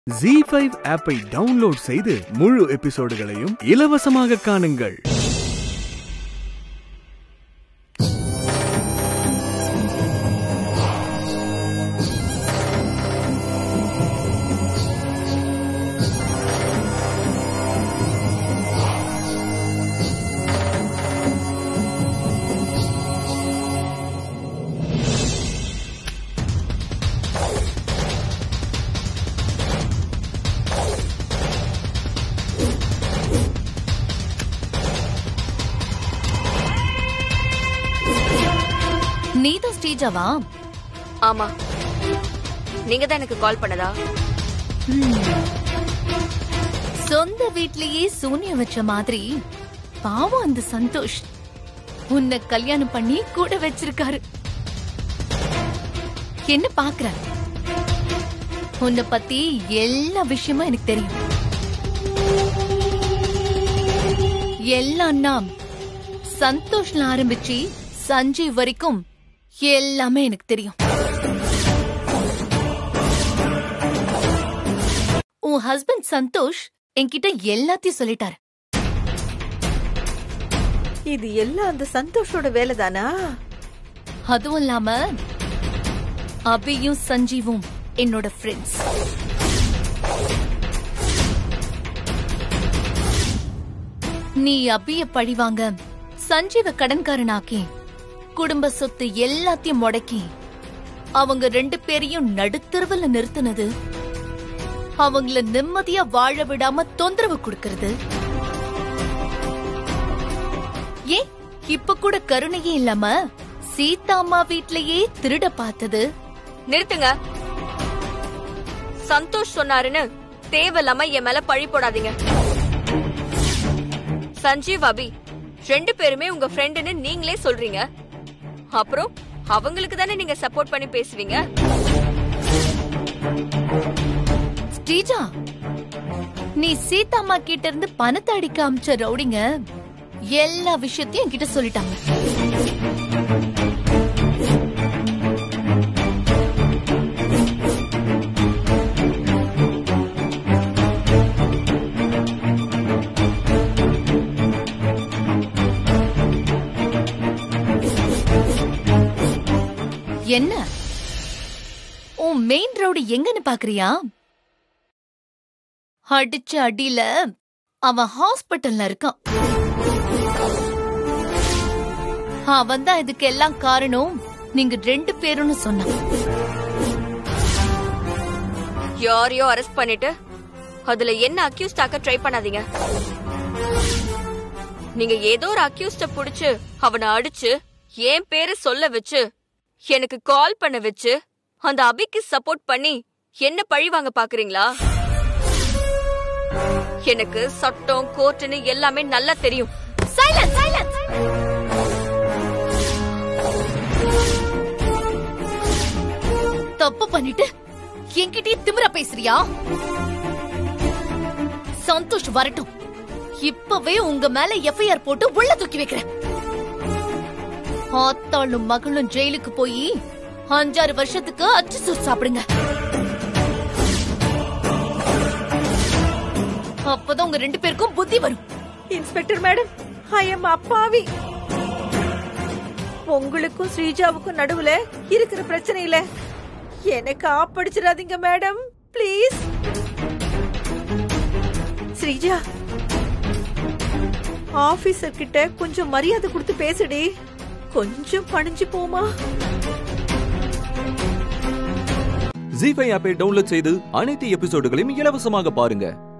G five ஆப்பை download செய்து முழு எபிசோடுகளையும் இலவசமாக காணுங்கள் நீதான் ஸ்டேஜாவா ஆமா நீங்க தான் எனக்கு கால் பண்ணதா சொந்த வீட்லயே சூனியம் வச்ச மாதிரி பாவம் அந்த சந்தோஷ் உன்னை கல்யாணம் பண்ணி கூட வச்சிருக்காரு என்ன பாக்குற உன்னை பத்தி எல்லா விஷயமும் எனக்கு தெரியும் எல்லாம் நாம் சந்தோஷ்ல ஆரம்பிச்சு சஞ்சீவ் வரைக்கும் எல்லாமே எனக்கு தெரியும் உன் ஹஸ்பண்ட் சந்தோஷ் என்கிட்ட எல்லாத்தையும் சொல்லிட்டாரு இது எல்லாம் அந்த சந்தோஷோட வேலைதானா அதுவும் இல்லாம அபியும் சஞ்சீவும் என்னோட ஃப்ரெண்ட்ஸ் நீ அபிய பழிவாங்க சஞ்சீவ கடன்காரனாக்கி குடும்ப சொத்து எல்லாத்தையும் முடக்கி அவங்க ரெண்டு பேரையும் நடுத்தருவுல நிறுத்தினது அவங்கள நிம்மதியா வாழ விடாம தொந்தரவு கொடுக்கறது ஏன் இப்ப கூட கருணையே இல்லாம சீதா அம்மா வீட்லயே திருட பார்த்தது நிறுத்துங்க சந்தோஷ் சொன்னாருன்னு தேவையில்லாம என் மேல பழி போடாதீங்க சஞ்சீவ் அபி ரெண்டு பேருமே உங்க ஃப்ரெண்டுன்னு நீங்களே சொல்றீங்க அப்புறம் அவங்களுக்கு தானே நீங்க சப்போர்ட் பண்ணி பேசுவீங்க ஸ்ரீஜா நீ சீதா அம்மா கிட்ட இருந்து பணத்தை அடிக்க அமிச்ச ரவுடிங்க எல்லா விஷயத்தையும் என்கிட்ட சொல்லிட்டாங்க என்ன உன் மெயின் ரவுடி எங்கன்னு பாக்குறியா அடிச்ச அடியில அவன் ஹாஸ்பிட்டல்ல இருக்கான் அவன் தான் இதுக்கு எல்லாம் காரணம் நீங்க ரெண்டு பேரும்னு சொன்னான் யாரையோ அரெஸ்ட் பண்ணிட்டு அதுல என்ன அக்யூஸ்ட் ஆக்க ட்ரை பண்ணாதீங்க நீங்க ஏதோ ஒரு அக்யூஸ்ட புடிச்சு அவனை அடிச்சு என் பேரை சொல்ல வச்சு எனக்கு கால் பண்ண வச்சு அந்த அபிக்கு சப்போர்ட் பண்ணி என்ன பழி வாங்க பாக்குறீங்களா எனக்கு சட்டம் கோர்ட்டுன்னு எல்லாமே நல்லா தெரியும் சைலன்ஸ் சைலன்ஸ் தப்பு பண்ணிட்டு என்கிட்டயே திமிரா பேசுறியா சந்தோஷ் வரட்டும் இப்பவே உங்க மேல எஃப்ஐஆர் போட்டு உள்ள தூக்கி வைக்கிறேன் ஆத்தாளும் மகளும் ஜெயிலுக்கு போய் அஞ்சாறு வருஷத்துக்கு அச்சு சோறு சாப்பிடுங்க அப்பதான் உங்க ரெண்டு பேருக்கும் புத்தி வரும் இன்ஸ்பெக்டர் மேடம் ஐ எம் அப்பாவி உங்களுக்கும் ஸ்ரீஜாவுக்கும் நடுவுல இருக்கிற பிரச்சனையில எனக்கு ஆப்படிச்சிடாதீங்க மேடம் ப்ளீஸ் ஸ்ரீஜா ஆபீசர் கிட்ட கொஞ்சம் மரியாதை கொடுத்து பேசுடி கொஞ்சம் பணிஞ்சு போமா ஜி ஃபைவ் ஆப்பை டவுன்லோட் செய்து அனைத்து எபிசோடுகளையும் இலவசமாக பாருங்க